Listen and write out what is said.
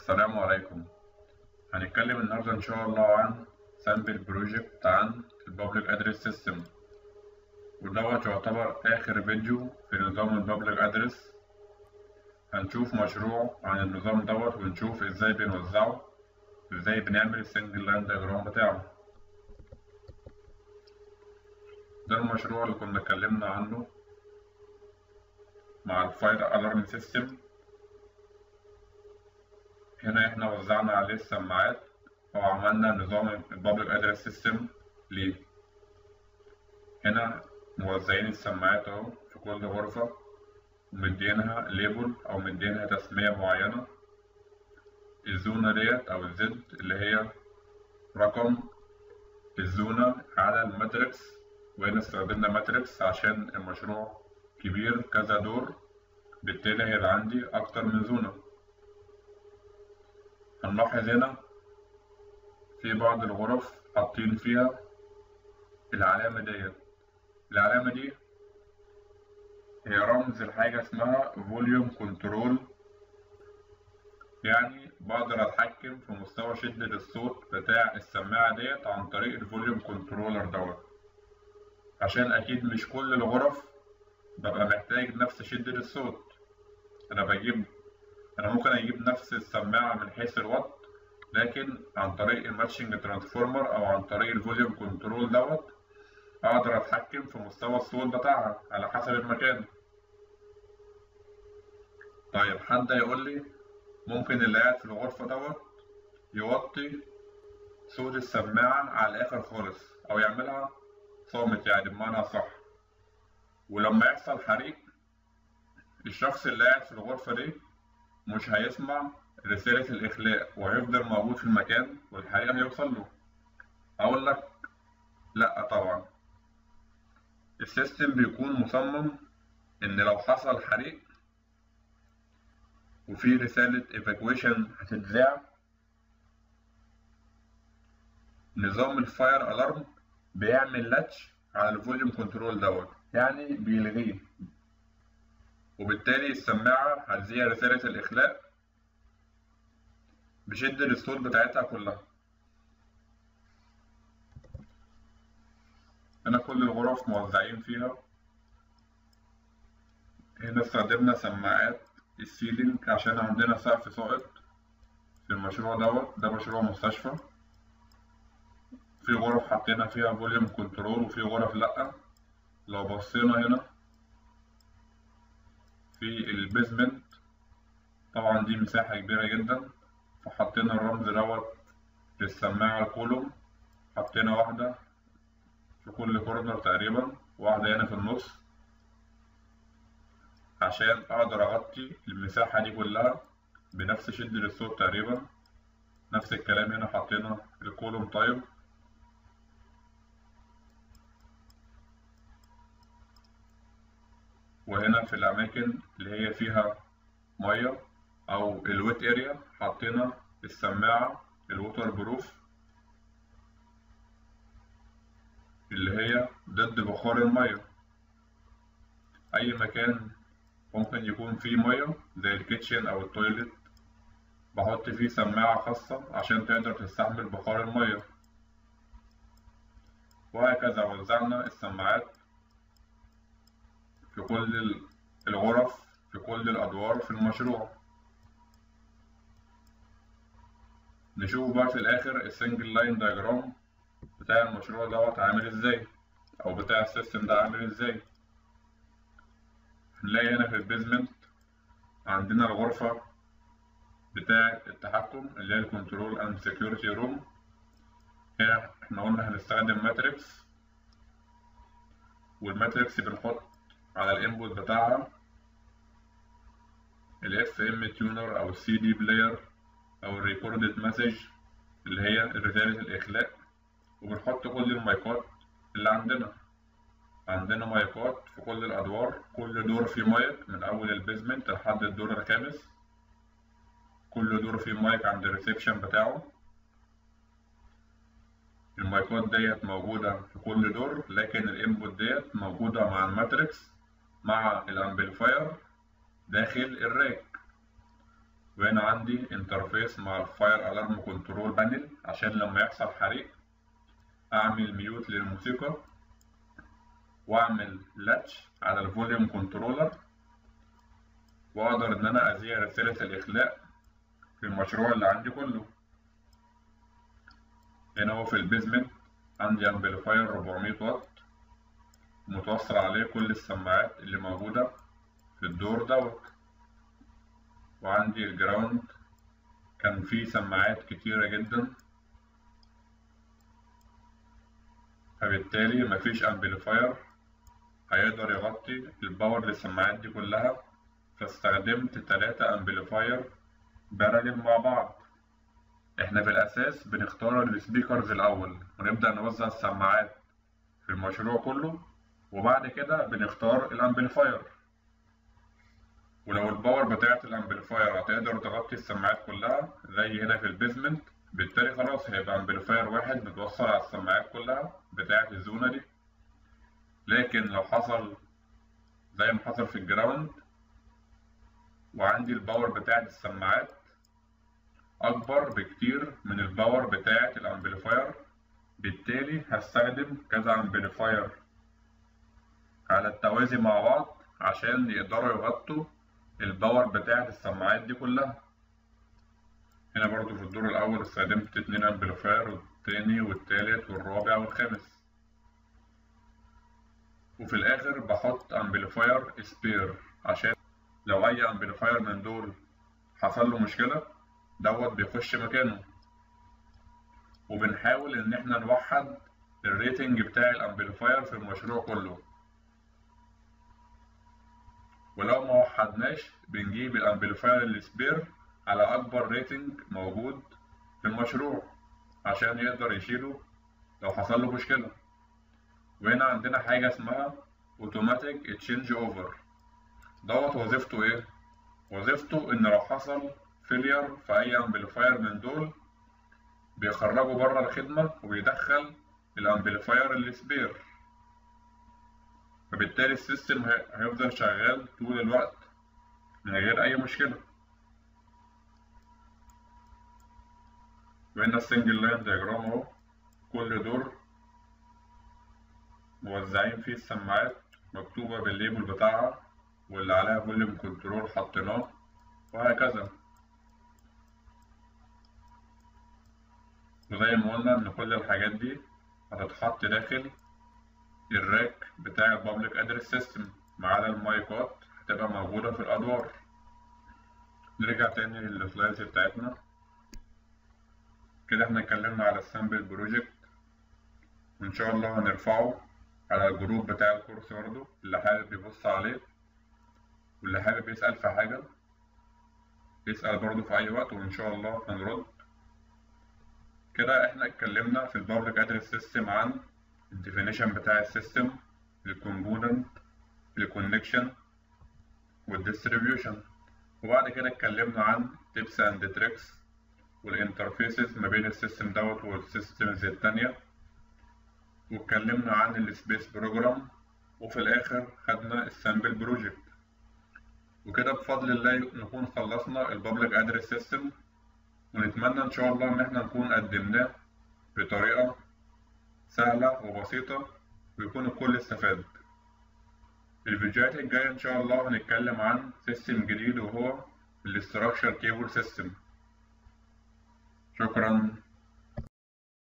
السلام عليكم هنتكلم النهاردة إن شاء الله عن سامبل بروجكت عن البابليك أدرس سيستم ودوت يعتبر آخر فيديو في نظام البابليك أدرس هنشوف مشروع عن النظام دوت ونشوف إزاي بنوزعه إزاي بنعمل السنجل لاين دياجرام بتاعه ده المشروع اللي كنا اتكلمنا عنه مع الفاير ألارم سيستم هنا احنا وزعنا عليه السماعات او عملنا نظام البابليك ادرس سيستم ليه هنا موزعين السماعات اهو في كل غرفة ومدينها ليبل او مدينها تسمية معينة الزونة ديت او الزد اللي هي رقم الزونة على الماتريكس وهنا استخدمنا ماتريكس عشان المشروع كبير كذا دور بالتالي هيبقى عندي اكتر من زونة هنلاحظ هنا في بعض الغرف حاطين فيها العلامة ديت العلامة دي هي رمز لحاجة اسمها فوليوم كنترول يعني بقدر اتحكم في مستوى شدة الصوت بتاع السماعة ديت عن طريق الفوليوم كنترولر دوت عشان اكيد مش كل الغرف ببقى محتاج نفس شدة الصوت انا بجيب انا ممكن اجيب نفس السماعة من حيث الوات لكن عن طريق الماتشنج ترانسفورمر او عن طريق الفوليوم كنترول دوت اقدر اتحكم في مستوى الصوت بتاعها على حسب المكان طيب حد يقول لي ممكن اللي قاعد في الغرفة دوت يوطي صوت السماعة على الآخر خالص أو يعملها صامت يعني بمعنى صح ولما يحصل حريق الشخص اللي قاعد في الغرفة دي مش هيسمع رسالة الإخلاء وهيفضل موجود في المكان والحريق هيوصل له أقول لك لأ طبعا السيستم بيكون مصمم إن لو حصل حريق وفي رسالة evacuation هتتذاع نظام الفاير ألارم بيعمل لاتش على الفوليوم كنترول دوت يعني بيلغيه وبالتالي السماعة هتذيع رسالة الإخلاء بشدة الصوت بتاعتها كلها هنا كل الغرف موزعين فيها هنا استخدمنا سماعات السيلينج عشان عندنا سقف ساقط في المشروع دوت ده مشروع مستشفى في غرف حطينا فيها فوليوم كنترول وفي غرف لأ لو بصينا هنا في البيزمنت طبعا دي مساحة كبيرة جدا فحطينا الرمز دوت للسماعة الكولوم حطينا واحدة في كل كورنر تقريبا واحدة هنا في النص عشان أقدر أغطي المساحة دي كلها بنفس شدة الصوت تقريبا نفس الكلام هنا حطينا الكولوم طيب وهنا في الأماكن اللي هي فيها مية أو الويت اريا حطينا السماعة الووتر بروف اللي هي ضد بخار المية أي مكان ممكن يكون فيه مية زي الكيتشن أو التويلت بحط فيه سماعة خاصة عشان تقدر تستحمل بخار المية وهكذا وزعنا السماعات في كل الغرف في كل الأدوار في المشروع نشوف بقى في الآخر السنجل لاين دايجرام بتاع المشروع دوت عامل ازاي أو بتاع السيستم ده عامل ازاي هنلاقي هنا في البيزمنت عندنا الغرفة بتاعة التحكم اللي هي الكنترول اند سكيورتي روم هنا احنا قلنا هنستخدم ماتريكس والماتريكس بنحط على الانبوت بتاعها الاف ام تيونر او السي دي بلاير او الريكوردد مسج اللي هي رسالة الاخلاء وبنحط كل المايكات اللي عندنا عندنا مايكات في كل الادوار كل دور فيه مايك من اول البيزمنت لحد الدور الخامس كل دور فيه مايك عند الريسبشن بتاعه المايكات ديت موجودة في كل دور لكن الانبوت ديت موجودة مع الماتريكس مع الامبليفاير داخل الراك وهنا عندي انترفيس مع الفاير الارم كنترول بانل عشان لما يحصل حريق اعمل ميوت للموسيقى واعمل لاتش على الفوليوم كنترولر واقدر ان انا اذيع رسالة الاخلاء في المشروع اللي عندي كله هنا هو في البيزمنت عندي امبليفاير 400 واط متوصل عليه كل السماعات اللي موجودة في الدور دوت وعندي الجراوند كان فيه سماعات كتيرة جدا فبالتالي مفيش امبليفاير هيقدر يغطي الباور للسماعات دي كلها فاستخدمت تلاتة امبليفاير بارلل مع بعض احنا في الاساس بنختار السبيكرز الاول ونبدأ نوزع السماعات في المشروع كله وبعد كده بنختار الامبليفاير ولو الباور بتاعة الامبليفاير هتقدر تغطي السماعات كلها زي هنا في البيزمنت بالتالي خلاص هيبقى امبليفاير واحد متوصل على السماعات كلها بتاعة الزونة دي لكن لو حصل زي ما حصل في الجراوند وعندي الباور بتاعة السماعات أكبر بكتير من الباور بتاعة الأمبليفاير بالتالي هستخدم كذا أمبليفاير على التوازي مع بعض عشان يقدروا يغطوا الباور بتاعة السماعات دي كلها هنا برضو في الدور الأول استخدمت اتنين أمبليفاير والتاني والتالت والرابع والخامس وفي الآخر بحط أمبليفاير سبير عشان لو أي أمبليفاير من دول حصل له مشكلة دوت بيخش مكانه وبنحاول إن احنا نوحد الريتنج بتاع الأمبليفاير في المشروع كله ولو ما وحدناش بنجيب الأمبليفاير السبير على أكبر ريتنج موجود في المشروع عشان يقدر يشيله لو حصل له مشكلة وهنا عندنا حاجة اسمها اوتوماتيك تشينج اوفر دوت وظيفته ايه؟ وظيفته ان لو حصل فيلير في اي امبليفاير من دول بيخرجه بره الخدمة وبيدخل الامبليفاير السبير فبالتالي السيستم هيفضل شغال طول الوقت من غير اي مشكلة وهنا السنجل لاين دياجرام اهو كل دور موزعين فيه السماعات مكتوبة بالليبل بتاعها واللي عليها فوليوم كنترول حطيناه وهكذا وزي ما قلنا إن كل الحاجات دي هتتحط داخل الراك بتاع البابليك ادرس سيستم ما عدا المايكات هتبقى موجودة في الأدوار نرجع تاني للسلايدز بتاعتنا كده احنا اتكلمنا على السامبل بروجكت وإن شاء الله هنرفعه على الجروب بتاع الكورس برضه اللي حابب يبص عليه واللي حابب يسأل في حاجة يسأل برضه في أي وقت وإن شاء الله هنرد كده احنا اتكلمنا في البابليك ادرس سيستم عن الديفينيشن بتاع السيستم الكومبوننت الكونكشن والديستريبيوشن وبعد كده اتكلمنا عن تيبس اند تريكس والانترفيسز ما بين السيستم دوت والسيستمز التانية واتكلمنا عن السبيس بروجرام وفي الاخر خدنا السامبل بروجكت وكده بفضل الله نكون خلصنا البابليك ادرس سيستم ونتمنى ان شاء الله ان احنا نكون قدمناه بطريقة سهلة وبسيطة ويكون الكل استفاد الفيديوهات الجاية ان شاء الله هنتكلم عن سيستم جديد وهو الاستراكشر كيبل سيستم شكرا